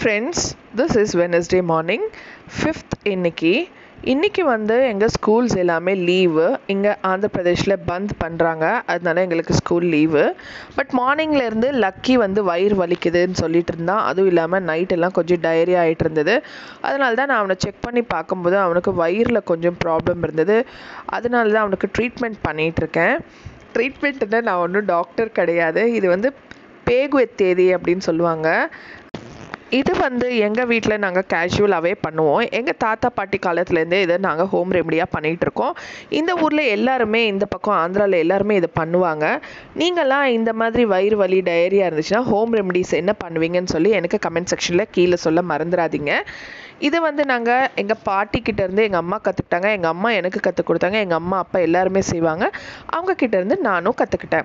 Friends this is Wednesday morning fifth இன்னைக்கு இன்றைக்கி வந்து எங்கள் ஸ்கூல்ஸ் எல்லாமே லீவு இங்கே ஆந்திர பிரதேஷில் பந்த் பண்ணுறாங்க அதனால எங்களுக்கு ஸ்கூல் லீவு பட் மார்னிங்லேருந்து லக்கி வந்து வயிறு வலிக்குதுன்னு சொல்லிட்டு இருந்தான் அதுவும் இல்லாமல் நைட்டெல்லாம் கொஞ்சம் டயரி ஆகிட்டு இருந்தது அதனால தான் நான் அவனை செக் பண்ணி பார்க்கும்போது அவனுக்கு வயிறில் கொஞ்சம் ப்ராப்ளம் இருந்தது அதனால தான் அவனுக்கு ட்ரீட்மெண்ட் பண்ணிகிட்ருக்கேன் ட்ரீட்மெண்ட்டுன்னா நான் ஒன்றும் டாக்டர் கிடையாது இது வந்து பேகுவெத் தேதி அப்படின்னு சொல்லுவாங்க இது வந்து எங்கள் வீட்டில் நாங்கள் கேஷுவலாகவே பண்ணுவோம் எங்கள் தாத்தா பாட்டி காலத்துலேருந்தே இதை நாங்கள் ஹோம் ரெமடியாக பண்ணிகிட்ருக்கோம் இந்த ஊரில் எல்லாருமே இந்த பக்கம் ஆந்திராவில் எல்லாருமே இதை பண்ணுவாங்க நீங்களாம் இந்த மாதிரி வயிறு வலி டயரியா இருந்துச்சுன்னா ஹோம் ரெமடிஸ் என்ன பண்ணுவீங்கன்னு சொல்லி எனக்கு கமெண்ட் செக்ஷனில் கீழே சொல்ல மறந்துடாதீங்க இது வந்து நாங்கள் எங்கள் பாட்டிக்கிட்ட இருந்து எங்கள் அம்மா கற்றுக்கிட்டாங்க எங்கள் அம்மா எனக்கு கற்றுக் கொடுத்தாங்க எங்கள் அம்மா அப்பா எல்லாருமே செய்வாங்க அவங்க கிட்ட இருந்து நானும் கற்றுக்கிட்டேன்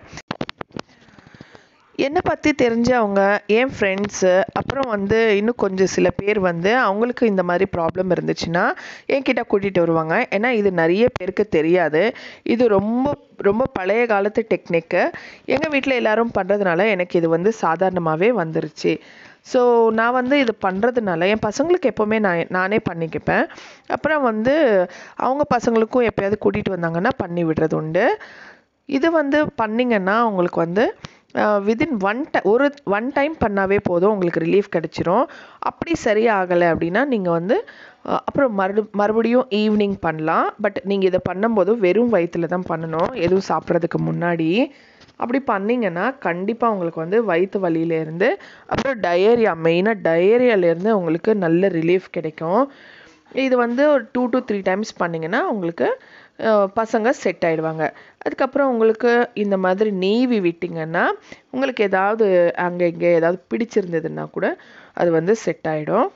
என்னை பற்றி தெரிஞ்சவங்க என் ஃப்ரெண்ட்ஸு அப்புறம் வந்து இன்னும் கொஞ்சம் சில பேர் வந்து அவங்களுக்கு இந்த மாதிரி ப்ராப்ளம் இருந்துச்சுன்னா என்கிட்ட கூட்டிகிட்டு வருவாங்க ஏன்னா இது நிறைய பேருக்கு தெரியாது இது ரொம்ப ரொம்ப பழைய காலத்து டெக்னிக்கு எங்கள் வீட்டில் எல்லாரும் பண்ணுறதுனால எனக்கு இது வந்து சாதாரணமாகவே வந்துருச்சு ஸோ நான் வந்து இது பண்ணுறதுனால என் பசங்களுக்கு எப்போவுமே நான் நானே பண்ணிக்கிப்பேன் அப்புறம் வந்து அவங்க பசங்களுக்கும் எப்போயாவது கூட்டிகிட்டு வந்தாங்கன்னா பண்ணி விடுறது உண்டு இது வந்து பண்ணிங்கன்னா உங்களுக்கு வந்து விதின் ஒன் ட ஒரு ஒன் டைம் பண்ணாவே போதும் உங்களுக்கு ரிலீஃப் கிடச்சிரும் அப்படி சரியாகலை அப்படின்னா நீங்கள் வந்து அப்புறம் மறுபடி மறுபடியும் ஈவினிங் பண்ணலாம் பட் நீங்கள் இதை பண்ணும்போது வெறும் வயிற்றில் தான் பண்ணணும் எதுவும் சாப்பிட்றதுக்கு முன்னாடி அப்படி பண்ணிங்கன்னா கண்டிப்பாக உங்களுக்கு வந்து வயிற்று வலியிலேருந்து அப்புறம் டயரியா மெயினாக டயரியாலேருந்து உங்களுக்கு நல்ல ரிலீஃப் கிடைக்கும் இது வந்து ஒரு டூ டு த்ரீ டைம்ஸ் பண்ணிங்கன்னா உங்களுக்கு பசங்க செட் ஆகிடுவாங்க அதுக்கப்புறம் உங்களுக்கு இந்த மாதிரி நீவி விட்டிங்கன்னா உங்களுக்கு ஏதாவது அங்கே இங்கே ஏதாவது பிடிச்சிருந்ததுன்னா கூட அது வந்து செட் ஆகிடும்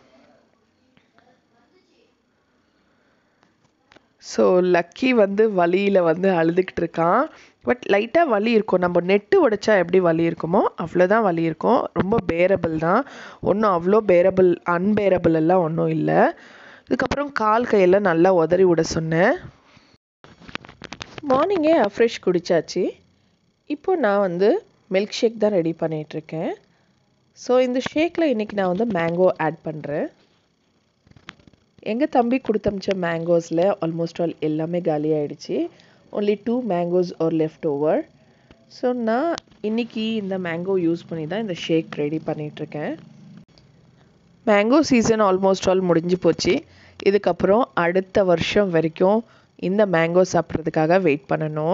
ஸோ லக்கி வந்து வலியில் வந்து அழுதுகிட்டு இருக்கான் பட் லைட்டாக வலி இருக்கும் நம்ம நெட்டு உடைச்சா எப்படி வலி இருக்குமோ அவ்வளோதான் வலி இருக்கும் ரொம்ப பேரபிள் தான் ஒன்றும் அவ்வளோ பேரபிள் அன்பேரபிள் எல்லாம் ஒன்றும் இல்லை இதுக்கப்புறம் கால் கையெல்லாம் நல்லா உதறி விட சொன்னேன் மார்னிங்கே ஃப்ரெஷ் குடித்தாச்சு இப்போ நான் வந்து மில்க் ஷேக் தான் ரெடி பண்ணிகிட்ருக்கேன் ஸோ இந்த ஷேக்கில் இன்றைக்கி நான் வந்து மேங்கோ ஆட் பண்ணுறேன் எங்கள் தம்பி கொடுத்தமிச்ச மேங்கோஸில் ஆல்மோஸ்ட் ஆல் எல்லாமே காலி ஆகிடுச்சு ஒன்லி டூ மேங்கோஸ் ஒரு லெஃப்ட் ஓவர் ஸோ நான் இன்றைக்கி இந்த மேங்கோ யூஸ் பண்ணி தான் இந்த ஷேக் ரெடி பண்ணிகிட்ருக்கேன் மேங்கோ சீசன் ஆல்மோஸ்ட் ஆல் முடிஞ்சு போச்சு இதுக்கப்புறம் அடுத்த வருஷம் வரைக்கும் இந்த மேங்கோ சாப்பிட்றதுக்காக வெயிட் பண்ணணும்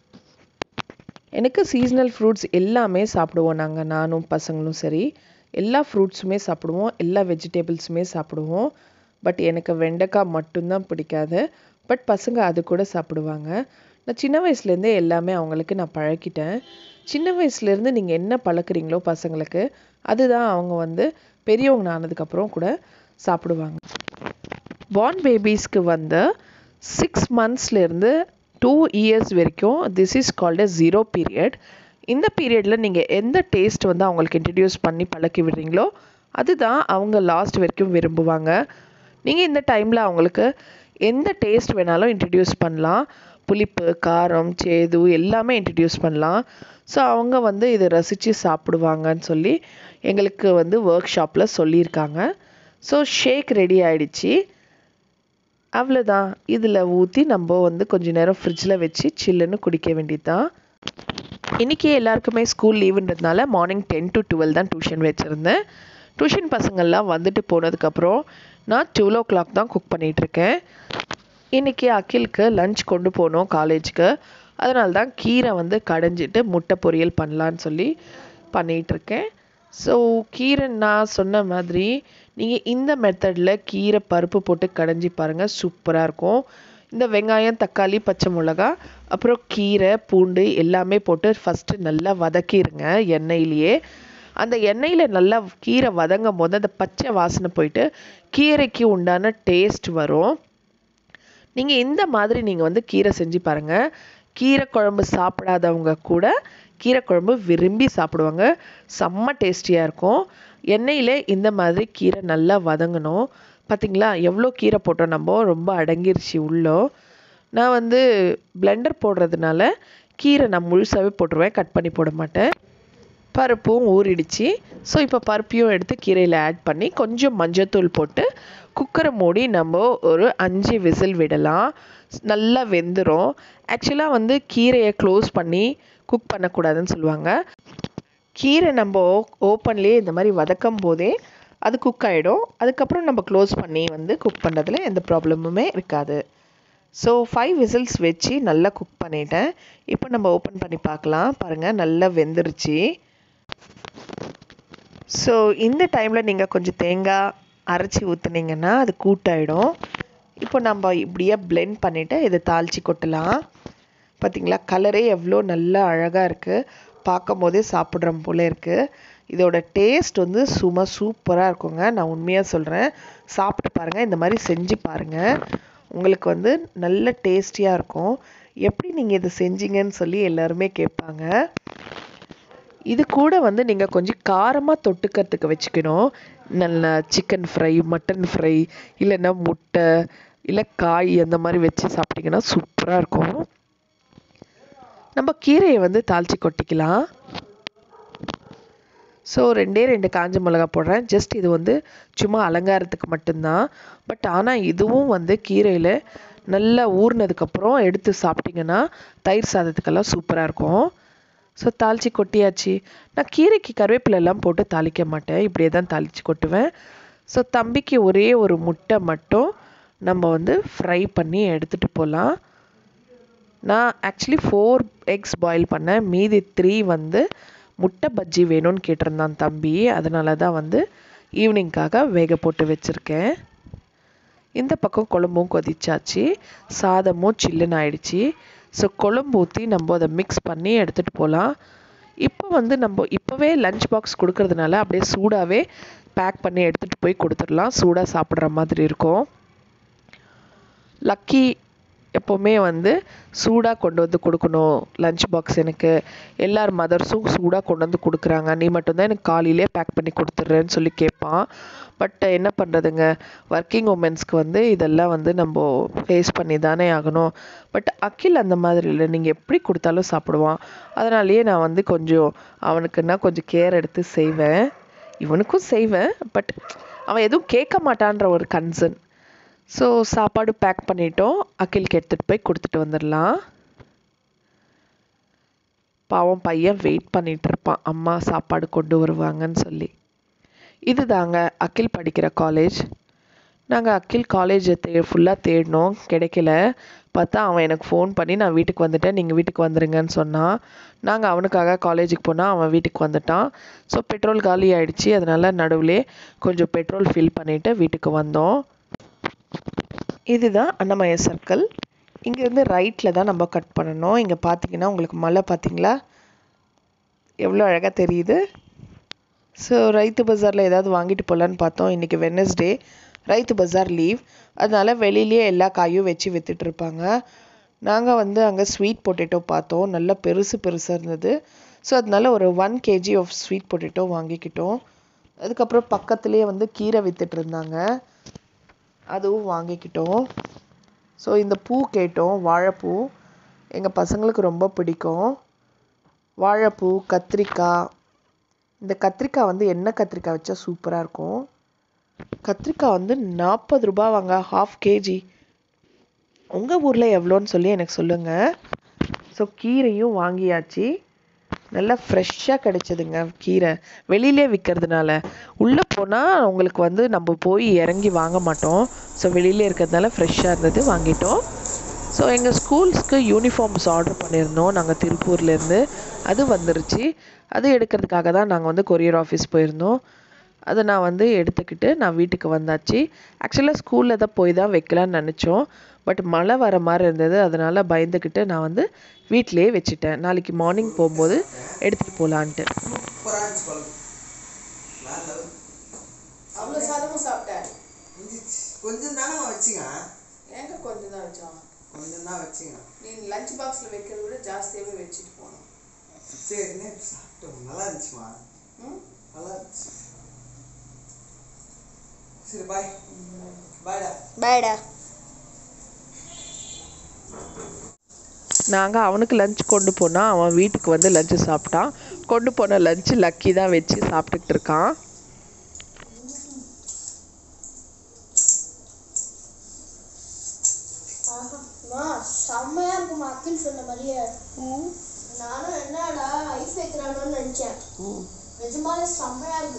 எனக்கு சீஸ்னல் ஃப்ரூட்ஸ் எல்லாமே சாப்பிடுவோம் நாங்கள் நானும் பசங்களும் சரி எல்லா ஃப்ரூட்ஸுமே சாப்பிடுவோம் எல்லா வெஜிடபிள்ஸுமே சாப்பிடுவோம் பட் எனக்கு வெண்டைக்காய் மட்டும்தான் பிடிக்காது பட் பசங்க அது கூட சாப்பிடுவாங்க நான் சின்ன வயசுலேருந்தே எல்லாமே அவங்களுக்கு நான் பழக்கிட்டேன் சின்ன வயசுலேருந்து நீங்கள் என்ன பழக்கிறீங்களோ பசங்களுக்கு அதுதான் அவங்க வந்து பெரியவங்க ஆனதுக்கப்புறம் கூட சாப்பிடுவாங்க பார்ன் பேபிஸ்க்கு வந்து சிக்ஸ் மந்த்ஸ்லேருந்து டூ இயர்ஸ் வரைக்கும் this is called a zero period இந்த பீரியடில் நீங்கள் எந்த டேஸ்ட் வந்து அவங்களுக்கு இன்ட்ரடியூஸ் பண்ணி பழக்கி விடுறீங்களோ அதுதான் அவங்க லாஸ்ட் வரைக்கும் விரும்புவாங்க நீங்கள் இந்த டைமில் அவங்களுக்கு எந்த டேஸ்ட் வேணாலும் இன்ட்ரடியூஸ் பண்ணலாம் புளிப்பு காரம் சேது எல்லாமே இன்ட்ரடியூஸ் பண்ணலாம் ஸோ அவங்க வந்து இதை ரசித்து சாப்பிடுவாங்கன்னு சொல்லி எங்களுக்கு வந்து ஒர்க் ஷாப்பில் சொல்லியிருக்காங்க ஸோ ஷேக் ரெடி ஆகிடுச்சு அவ்வளோதான் இதில் ஊற்றி நம்ம வந்து கொஞ்ச நேரம் ஃப்ரிட்ஜில் வச்சு சில்லுன்னு குடிக்க வேண்டியது தான் இன்றைக்கி எல்லாருக்குமே ஸ்கூல் லீவுன்றதுனால மார்னிங் டென் டு டுவெல் தான் டியூஷன் வச்சுருந்தேன் டியூஷன் பசங்கள்லாம் வந்துட்டு போனதுக்கப்புறம் நான் டுவெல் ஓ கிளாக் தான் குக் பண்ணிகிட்ருக்கேன் இன்றைக்கி அகிலுக்கு லஞ்ச் கொண்டு போகணும் காலேஜுக்கு அதனால தான் கீரை வந்து கடைஞ்சிட்டு முட்டை பொரியல் பண்ணலான்னு சொல்லி பண்ணிகிட்ருக்கேன் ஸோ கீரை நான் சொன்ன மாதிரி நீங்கள் இந்த மெத்தடில் கீரை பருப்பு போட்டு கடைஞ்சி பாருங்கள் சூப்பராக இருக்கும் இந்த வெங்காயம் தக்காளி பச்சை மிளகா அப்புறம் கீரை பூண்டு எல்லாமே போட்டு ஃபஸ்ட்டு நல்லா வதக்கிடுங்க எண்ணெயிலேயே அந்த எண்ணெயில் நல்லா கீரை வதங்கும் போது அந்த பச்சை வாசனை போயிட்டு கீரைக்கு உண்டான டேஸ்ட் வரும் நீங்கள் இந்த மாதிரி நீங்கள் வந்து கீரை செஞ்சு பாருங்கள் கீரை குழம்பு சாப்பிடாதவங்க கூட கீரை குழம்பு விரும்பி சாப்பிடுவாங்க செம்ம டேஸ்டியாக இருக்கும் எண்ணெயில் இந்த மாதிரி கீரை நல்லா வதங்கணும் பார்த்திங்களா எவ்வளோ கீரை போட்டோம் நம்ம ரொம்ப அடங்கிருச்சு உள்ளோ நான் வந்து பிளெண்டர் போடுறதுனால கீரை நான் முழுசாகவே போட்டுருவேன் கட் பண்ணி போட மாட்டேன் பருப்பும் ஊறிடுச்சு ஸோ இப்போ பருப்பையும் எடுத்து கீரையில் ஆட் பண்ணி கொஞ்சம் மஞ்சத்தூள் போட்டு குக்கரை மூடி நம்ம ஒரு அஞ்சு விசில் விடலாம் நல்லா வெந்துடும் ஆக்சுவலாக வந்து கீரையை க்ளோஸ் பண்ணி குக் பண்ணக்கூடாதுன்னு சொல்லுவாங்க கீரை நம்ம ஓப்பன்லேயே இந்த மாதிரி வதக்கும் போதே அது குக் ஆகிடும் அதுக்கப்புறம் நம்ம க்ளோஸ் பண்ணி வந்து குக் பண்ணுறதுல எந்த ப்ராப்ளமுமே இருக்காது ஸோ ஃபைவ் விசில்ஸ் வச்சு நல்லா குக் பண்ணிட்டேன் இப்போ நம்ம ஓப்பன் பண்ணி பார்க்கலாம் பாருங்கள் நல்லா வெந்துருச்சு ஸோ இந்த டைமில் நீங்கள் கொஞ்சம் தேங்காய் அரைச்சி ஊற்றுனீங்கன்னா அது கூட்டாயிடும் இப்போ நம்ம இப்படியே பிளெண்ட் பண்ணிவிட்டு இதை தாளித்து கொட்டலாம் பார்த்திங்களா கலரே எவ்வளோ நல்லா அழகாக இருக்குது பார்க்கும் போதே சாப்பிட்ற போல இருக்குது இதோட டேஸ்ட் வந்து சும்மா சூப்பராக இருக்குங்க நான் உண்மையாக சொல்கிறேன் சாப்பிட்டு பாருங்கள் இந்த மாதிரி செஞ்சு பாருங்கள் உங்களுக்கு வந்து நல்ல டேஸ்டியாக இருக்கும் எப்படி நீங்கள் இதை செஞ்சீங்கன்னு சொல்லி எல்லாருமே கேட்பாங்க இது கூட வந்து நீங்கள் கொஞ்சம் காரமாக தொட்டுக்கிறதுக்கு வச்சுக்கணும் நல்ல சிக்கன் ஃப்ரை மட்டன் ஃப்ரை இல்லைன்னா முட்டை இல்லை காய் அந்த மாதிரி வச்சு சாப்பிட்டிங்கன்னா சூப்பராக இருக்கும் நம்ம கீரையை வந்து தாளித்து கொட்டிக்கலாம் ஸோ ரெண்டே ரெண்டு காஞ்ச மிளகா போடுறேன் ஜஸ்ட் இது வந்து சும்மா அலங்காரத்துக்கு மட்டும்தான் பட் ஆனால் இதுவும் வந்து கீரையில் நல்லா ஊறினதுக்கப்புறம் எடுத்து சாப்பிட்டிங்கன்னா தயிர் சாதத்துக்கெல்லாம் சூப்பராக இருக்கும் ஸோ தாளித்து கொட்டியாச்சு நான் கீரைக்கு கருவேப்பிலெல்லாம் போட்டு தாளிக்க மாட்டேன் இப்படியே தான் தாளித்து கொட்டுவேன் ஸோ தம்பிக்கு ஒரே ஒரு முட்டை மட்டும் நம்ம வந்து ஃப்ரை பண்ணி எடுத்துகிட்டு போகலாம் நான் ஆக்சுவலி ஃபோர் எக்ஸ் பாயில் பண்ணேன் மீதி த்ரீ வந்து முட்டை பஜ்ஜி வேணும்னு கேட்டிருந்தான் தம்பி அதனால தான் வந்து ஈவினிங்காக வேக போட்டு வச்சுருக்கேன் இந்த பக்கம் குழம்பும் கொதிச்சாச்சு சாதமும் சில்லுன்னு ஆயிடுச்சு ஸோ குழம்பு ஊற்றி நம்ம அதை மிக்ஸ் பண்ணி எடுத்துகிட்டு போகலாம் இப்போ வந்து நம்ம இப்போவே லஞ்ச் பாக்ஸ் கொடுக்கறதுனால அப்படியே சூடாகவே பேக் பண்ணி எடுத்துகிட்டு போய் கொடுத்துடலாம் சூடாக சாப்பிட்ற மாதிரி இருக்கும் லக்கி எப்போவுமே வந்து சூடாக கொண்டு வந்து கொடுக்கணும் லஞ்ச் பாக்ஸ் எனக்கு எல்லார் மதர்ஸும் சூடாக கொண்டு வந்து கொடுக்குறாங்க நீ மட்டும்தான் எனக்கு காலையிலே பேக் பண்ணி கொடுத்துட்றேன்னு சொல்லி கேட்பான் பட் என்ன பண்ணுறதுங்க ஒர்க்கிங் உமன்ஸ்க்கு வந்து இதெல்லாம் வந்து நம்ம ஃபேஸ் பண்ணி தானே ஆகணும் பட் அக்கில் அந்த மாதிரி இல்லை நீங்கள் எப்படி கொடுத்தாலும் சாப்பிடுவான் அதனாலேயே நான் வந்து கொஞ்சம் அவனுக்குன்னா கொஞ்சம் கேர் எடுத்து செய்வேன் இவனுக்கும் செய்வேன் பட் அவன் எதுவும் கேட்க மாட்டான்ற ஒரு கன்சர்ன் ஸோ சாப்பாடு பேக் பண்ணிட்டோம் அகிலுக்கு எடுத்துகிட்டு போய் கொடுத்துட்டு வந்துடலாம் பாவம் பையன் வெயிட் பண்ணிட்டு இருப்பான் அம்மா சாப்பாடு கொண்டு வருவாங்கன்னு சொல்லி இதுதாங்க அகில் படிக்கிற காலேஜ் நாங்கள் அகில் காலேஜை தே ஃபுல்லாக தேடினோம் கிடைக்கல பார்த்தா அவன் எனக்கு ஃபோன் பண்ணி நான் வீட்டுக்கு வந்துட்டேன் நீங்கள் வீட்டுக்கு வந்துடுங்கன்னு சொன்னான் நாங்கள் அவனுக்காக காலேஜுக்கு போனால் அவன் வீட்டுக்கு வந்துட்டான் ஸோ பெட்ரோல் காலி ஆயிடுச்சு அதனால் நடுவில் கொஞ்சம் பெட்ரோல் ஃபில் பண்ணிவிட்டு வீட்டுக்கு வந்தோம் இதுதான் அன்னமய சர்க்கிள் இங்கேருந்து ரைட்டில் தான் நம்ம கட் பண்ணணும் இங்கே பார்த்தீங்கன்னா உங்களுக்கு மலை பார்த்தீங்களா எவ்வளோ அழகாக தெரியுது ஸோ ரைத்து பஜாரில் ஏதாவது வாங்கிட்டு போகலான்னு பார்த்தோம் இன்றைக்கி வெனஸ்டே ரைத்து பஜார் லீவ் அதனால் வெளியிலேயே எல்லா காயும் வச்சு வித்துட்டு இருப்பாங்க நாங்கள் வந்து அங்கே ஸ்வீட் பொட்டேட்டோ பார்த்தோம் நல்லா பெருசு பெருசாக இருந்தது ஸோ அதனால ஒரு one KG of sweet potato வாங்கிக்கிட்டோம் அதுக்கப்புறம் பக்கத்துலேயே வந்து கீரை வித்துட்டு இருந்தாங்க அதுவும் வாங்கிக்கிட்டோம் ஸோ இந்த பூ கேட்டோம் வாழைப்பூ எங்கள் பசங்களுக்கு ரொம்ப பிடிக்கும் வாழைப்பூ கத்திரிக்காய் இந்த கத்திரிக்காய் வந்து எண்ணெய் கத்திரிக்காய் வச்சா சூப்பராக இருக்கும் கத்திரிக்காய் வந்து நாற்பது ரூபா வாங்க ஹாஃப் கேஜி உங்கள் ஊரில் எவ்வளோன்னு சொல்லி எனக்கு சொல்லுங்கள் ஸோ கீரையும் வாங்கியாச்சு நல்லா ஃப்ரெஷ்ஷாக கிடைச்சதுங்க கீரை வெளியிலே விற்கிறதுனால உள்ளே போனால் உங்களுக்கு வந்து நம்ம போய் இறங்கி வாங்க மாட்டோம் ஸோ வெளியிலே இருக்கிறதுனால ஃப்ரெஷ்ஷாக இருந்தது வாங்கிட்டோம் ஸோ எங்கள் ஸ்கூல்ஸ்க்கு யூனிஃபார்ம்ஸ் ஆர்டர் பண்ணியிருந்தோம் நாங்கள் திருப்பூர்லேருந்து அது வந்துருச்சு அது எடுக்கிறதுக்காக தான் நாங்கள் வந்து கொரியர் ஆஃபீஸ் போயிருந்தோம் அதை நான் வந்து எடுத்துக்கிட்டு நான் வீட்டுக்கு வந்தாச்சு ஆக்சுவலாக ஸ்கூலில் தான் போய் தான் வைக்கலான்னு நினச்சோம் பட் மழை வர மாதிரி இருந்தது அதனால் பயந்துக்கிட்டு நான் வந்து வீட்டிலேயே வச்சுட்டேன் நாளைக்கு மார்னிங் போகும்போது எடுத்துகிட்டு போகலான்ட்டு சூப்பரா இருந்துச்சு குழம்பு வேற level. அவ்வளோ சாதமும் சாப்பிட்டேன் இருந்துச்சு. கொஞ்சம் தானே வச்சுங்க எங்க கொஞ்சம் தான் வச்சோம் கொஞ்சம் தான் வச்சுங்க நீ லஞ்ச் பாக்ஸில் வைக்கிறத விட ஜாஸ்தியாகவே வச்சுட்டு போனோம் சரிண்ணே சாப்பிட்டோம் நல்லா இருந்துச்சுமா ம் நல்லா இருந்துச்சு சரி பாய் பாய்டா பாய்டா நாங்கள் அவனுக்கு லஞ்ச் கொண்டு போனால் அவன் வீட்டுக்கு வந்து லஞ்சு சாப்பிட்டான் கொண்டு போன லஞ்சு லக்கி தான் வச்சு சாப்பிட்டுக்கிட்டு இருக்கான் ஆஹா, அம்மா, செம்மையா இருக்குமா அக்கில் சொன்ன மாதிரியே நானும் என்னடா ஐஸ் வைக்கிறானோன்னு நினைச்சேன் நிஜமாலே செம்மையா இருக்கு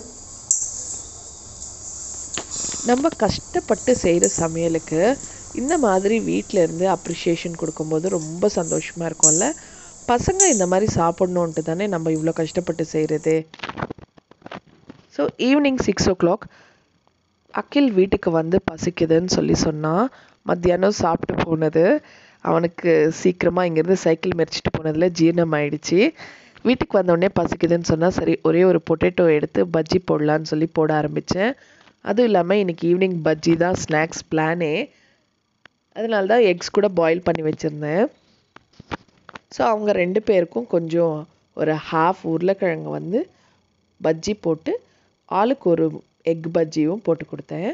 நம்ம கஷ்டப்பட்டு செய்கிற சமையலுக்கு இந்த மாதிரி வீட்டில் இருந்து அப்ரிஷியேஷன் கொடுக்கும்போது ரொம்ப சந்தோஷமாக இருக்கும்ல பசங்க இந்த மாதிரி சாப்பிட்ணுன்ட்டு தானே நம்ம இவ்வளோ கஷ்டப்பட்டு செய்கிறது so evening six o'clock Akhil வீட்டுக்கு வந்து பசிக்குதுன்னு சொல்லி சொன்னான் மத்தியானம் சாப்பிட்டு போனது அவனுக்கு சீக்கிரமாக இங்கேருந்து சைக்கிள் மெரிச்சிட்டு போனதில் ஜீரணம் ஆயிடுச்சு வீட்டுக்கு வந்தோடனே பசிக்குதுன்னு சொன்னால் சரி ஒரே ஒரு பொட்டேட்டோ எடுத்து பஜ்ஜி போடலான்னு சொல்லி போட ஆரம்பித்தேன் அதுவும் இல்லாமல் இன்னைக்கு ஈவினிங் பஜ்ஜி தான் ஸ்நாக்ஸ் பிளானே அதனால தான் எக்ஸ் கூட பாயில் பண்ணி வச்சுருந்தேன் ஸோ அவங்க ரெண்டு பேருக்கும் கொஞ்சம் ஒரு ஹாஃப் உருளைக்கிழங்கு வந்து பஜ்ஜி போட்டு ஆளுக்கு ஒரு எக் பஜ்ஜியும் போட்டு கொடுத்தேன்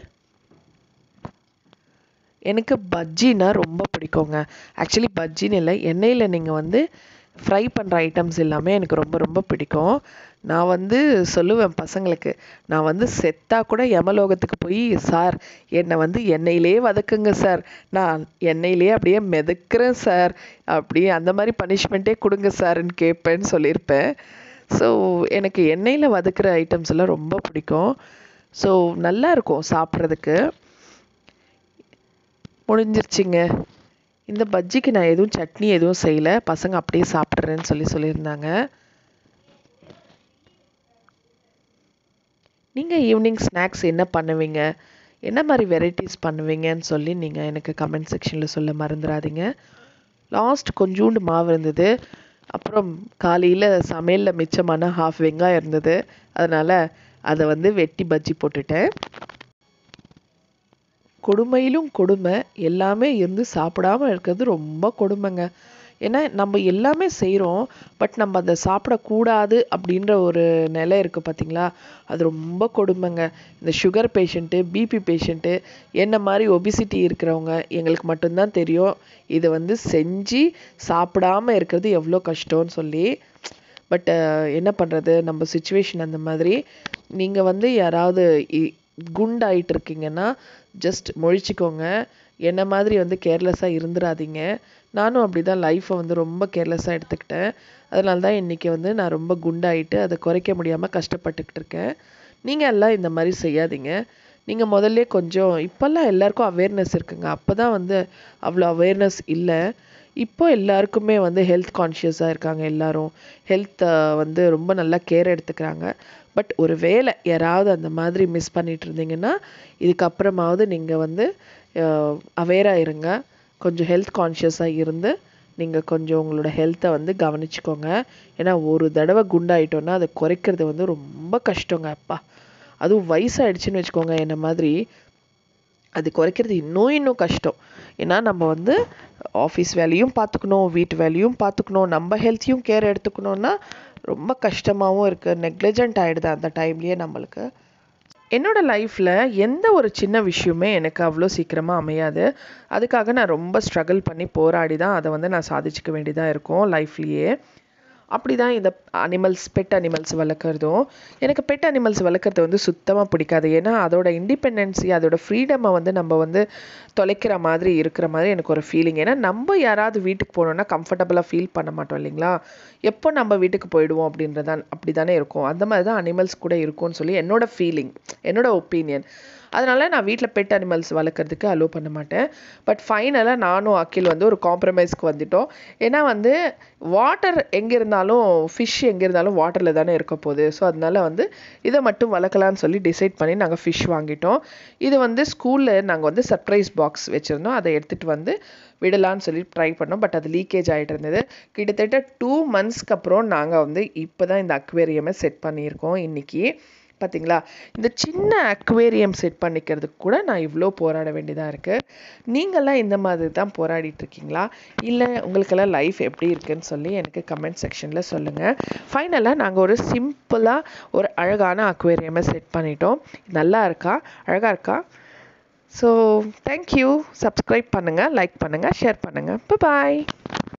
எனக்கு பஜ்ஜினா ரொம்ப பிடிக்குங்க ஆக்சுவலி பஜ்ஜின்னு இல்லை எண்ணெயில் நீங்கள் வந்து ஃப்ரை பண்ணுற ஐட்டம்ஸ் எல்லாமே எனக்கு ரொம்ப ரொம்ப பிடிக்கும் நான் வந்து சொல்லுவேன் பசங்களுக்கு நான் வந்து செத்தா கூட யமலோகத்துக்கு போய் சார் என்னை வந்து எண்ணெயிலே வதக்குங்க சார் நான் எண்ணெயிலே அப்படியே மிதக்கிறேன் சார் அப்படி அந்த மாதிரி பனிஷ்மெண்ட்டே கொடுங்க சார்ன்னு கேட்பேன்னு சொல்லியிருப்பேன் ஸோ எனக்கு எண்ணெயில் வதக்குற ஐட்டம்ஸ் எல்லாம் ரொம்ப பிடிக்கும் ஸோ நல்லா இருக்கும் சாப்பிட்றதுக்கு முடிஞ்சிருச்சுங்க இந்த பஜ்ஜிக்கு நான் எதுவும் சட்னி எதுவும் செய்யலை பசங்க அப்படியே சாப்பிட்றேன்னு சொல்லி சொல்லியிருந்தாங்க நீங்கள் ஈவினிங் ஸ்நாக்ஸ் என்ன பண்ணுவீங்க என்ன மாதிரி வெரைட்டிஸ் பண்ணுவீங்கன்னு சொல்லி நீங்கள் எனக்கு கமெண்ட் செக்ஷனில் சொல்ல மறந்துடாதீங்க லாஸ்ட் கொஞ்சோண்டு மாவு இருந்தது அப்புறம் காலையில் சமையலில் மிச்சமான ஹாஃப் வெங்காயம் இருந்தது அதனால் அதை வந்து வெட்டி பஜ்ஜி போட்டுட்டேன் கொடுமையிலும் கொடுமை எல்லாமே இருந்து சாப்பிடாம இருக்கிறது ரொம்ப கொடுமைங்க ஏன்னா நம்ம எல்லாமே செய்கிறோம் பட் நம்ம அதை சாப்பிடக்கூடாது அப்படின்ற ஒரு நிலை இருக்குது பார்த்தீங்களா அது ரொம்ப கொடுமைங்க இந்த சுகர் பேஷண்ட்டு பிபி பேஷண்ட்டு என்ன மாதிரி ஒபிசிட்டி இருக்கிறவங்க எங்களுக்கு மட்டும்தான் தெரியும் இதை வந்து செஞ்சு சாப்பிடாம இருக்கிறது எவ்வளோ கஷ்டம்னு சொல்லி பட் என்ன பண்ணுறது நம்ம சுச்சுவேஷன் அந்த மாதிரி நீங்கள் வந்து யாராவது இ- குண்டாயிட்டு இருக்கீங்கன்னா ஜஸ்ட் முழிச்சுக்கோங்க என்ன மாதிரி வந்து கேர்லெஸ்ஸாக இருந்துடாதீங்க நானும் அப்படி தான் லைஃப்பை வந்து ரொம்ப கேர்லெஸ்ஸாக எடுத்துக்கிட்டேன் அதனால தான் இன்றைக்கி வந்து நான் ரொம்ப குண்டாயிட்டு அதை குறைக்க முடியாமல் கஷ்டப்பட்டுக்கிட்டு இருக்கேன் நீங்கள் எல்லாம் இந்த மாதிரி செய்யாதீங்க நீங்கள் முதல்ல கொஞ்சம் இப்போல்லாம் எல்லாருக்கும் அவேர்னஸ் இருக்குங்க அப்போ தான் வந்து அவ்வளோ அவேர்னஸ் இல்லை இப்போ எல்லாருக்குமே வந்து ஹெல்த் கான்ஷியஸாக இருக்காங்க எல்லாரும் ஹெல்த்தை வந்து ரொம்ப நல்லா கேர் எடுத்துக்கிறாங்க பட் ஒரு வேளை யாராவது அந்த மாதிரி மிஸ் பண்ணிட்டு இருந்தீங்கன்னா இதுக்கப்புறமாவது நீங்கள் வந்து அவேராக இருங்க கொஞ்சம் ஹெல்த் கான்ஷியஸாக இருந்து நீங்கள் கொஞ்சம் உங்களோட ஹெல்த்தை வந்து கவனிச்சுக்கோங்க ஏன்னா ஒரு தடவை குண்டாயிட்டோன்னா அதை குறைக்கிறது வந்து ரொம்ப கஷ்டங்க அப்பா அதுவும் வயசாயிடுச்சுன்னு வச்சுக்கோங்க என்ன மாதிரி அது குறைக்கிறது இன்னும் இன்னும் கஷ்டம் ஏன்னா நம்ம வந்து ஆஃபீஸ் வேலையும் பார்த்துக்கணும் வீட்டு வேலையும் பார்த்துக்கணும் நம்ம ஹெல்த்தையும் கேர் எடுத்துக்கணும்னா ரொம்ப கஷ்டமாகவும் இருக்குது நெக்லிஜென்ட் ஆகிடுது அந்த டைம்லேயே நம்மளுக்கு என்னோட லைஃப்பில் எந்த ஒரு சின்ன விஷயமே எனக்கு அவ்வளோ சீக்கிரமாக அமையாது அதுக்காக நான் ரொம்ப ஸ்ட்ரகிள் பண்ணி போராடி தான் அதை வந்து நான் சாதிச்சுக்க வேண்டியதாக இருக்கும் லைஃப்லேயே அப்படி தான் இந்த அனிமல்ஸ் பெட் அனிமல்ஸ் வளர்க்குறதும் எனக்கு பெட் அனிமல்ஸ் வளர்க்குறது வந்து சுத்தமாக பிடிக்காது ஏன்னா அதோட இண்டிபெண்டன்சி அதோட ஃப்ரீடமை வந்து நம்ம வந்து தொலைக்கிற மாதிரி இருக்கிற மாதிரி எனக்கு ஒரு ஃபீலிங் ஏன்னா நம்ம யாராவது வீட்டுக்கு போனோம்னா கம்ஃபர்டபுளாக ஃபீல் பண்ண மாட்டோம் இல்லைங்களா எப்போ நம்ம வீட்டுக்கு போயிடுவோம் அப்படின்றதான் அப்படி தானே இருக்கும் அந்த மாதிரி தான் அனிமல்ஸ் கூட இருக்கும்னு சொல்லி என்னோட ஃபீலிங் என்னோட ஒப்பீனியன் அதனால நான் வீட்டில் பெட் அனிமல்ஸ் வளர்க்குறதுக்கு அலோவ் பண்ண மாட்டேன் பட் ஃபைனலாக நானும் அகில் வந்து ஒரு காம்ப்ரமைஸ்க்கு வந்துட்டோம் ஏன்னா வந்து வாட்டர் எங்கே இருந்தாலும் ஃபிஷ் எங்கே இருந்தாலும் வாட்டரில் தானே இருக்க போகுது ஸோ அதனால வந்து இதை மட்டும் வளர்க்கலான்னு சொல்லி டிசைட் பண்ணி நாங்கள் ஃபிஷ் வாங்கிட்டோம் இது வந்து ஸ்கூலில் நாங்கள் வந்து சர்ப்ரைஸ் பாக்ஸ் வச்சுருந்தோம் அதை எடுத்துகிட்டு வந்து விடலான்னு சொல்லி ட்ரை பண்ணோம் பட் அது லீக்கேஜ் ஆகிட்டு இருந்தது கிட்டத்தட்ட டூ மந்த்ஸ்க்கு அப்புறம் நாங்கள் வந்து இப்போ தான் இந்த அக்வேரியமை செட் பண்ணியிருக்கோம் இன்னைக்கு பார்த்தீங்களா இந்த சின்ன அக்வேரியம் செட் பண்ணிக்கிறதுக்கு கூட நான் இவ்வளோ போராட வேண்டியதாக இருக்குது நீங்கள்லாம் இந்த மாதிரி தான் போராடிட்டு இருக்கீங்களா இல்லை உங்களுக்கெல்லாம் லைஃப் எப்படி இருக்குன்னு சொல்லி எனக்கு கமெண்ட் செக்ஷனில் சொல்லுங்கள் ஃபைனலாக நாங்கள் ஒரு சிம்பிளாக ஒரு அழகான அக்வேரியமை செட் பண்ணிட்டோம் நல்லா இருக்கா அழகாக இருக்கா ஸோ தேங்க்யூ சப்ஸ்கிரைப் பண்ணுங்கள் லைக் பண்ணுங்கள் ஷேர் பண்ணுங்கள் பாய்